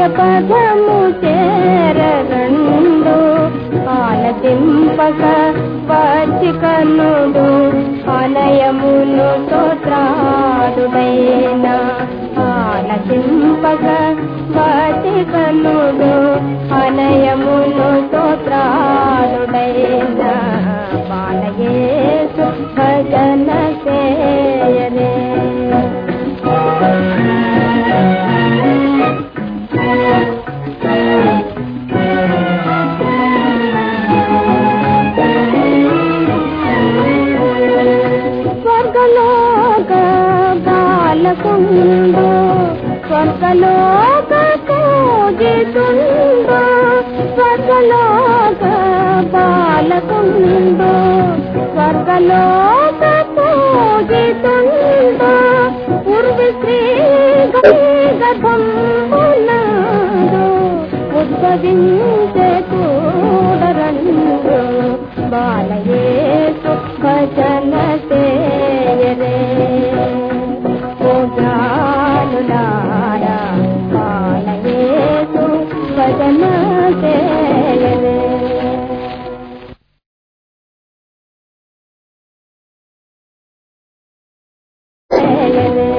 పదము చేరరండు ఆలతింపక వచ్చి కన్నుడు ఆలయమును స్తోత్రాదుడైన ఆలతింపక వచ్చి కన్నుడు ఆలయమును స్తోత్రాదుడైన బాలయేసు భజన చేయనే స్వర్గలోక బాలకుండు స్వర్గలోక పూజితుండు స్వర్గలోక బాలకుండు స్వర్గలోక పూజితుండు పూర్వి శ్రీ గర్భంబునాడు ఉద్భవించే కూడరండు బాలయేసు భజన చేయరే ఓ జానులారా బాలయేసు భజన చేయరే చేయరే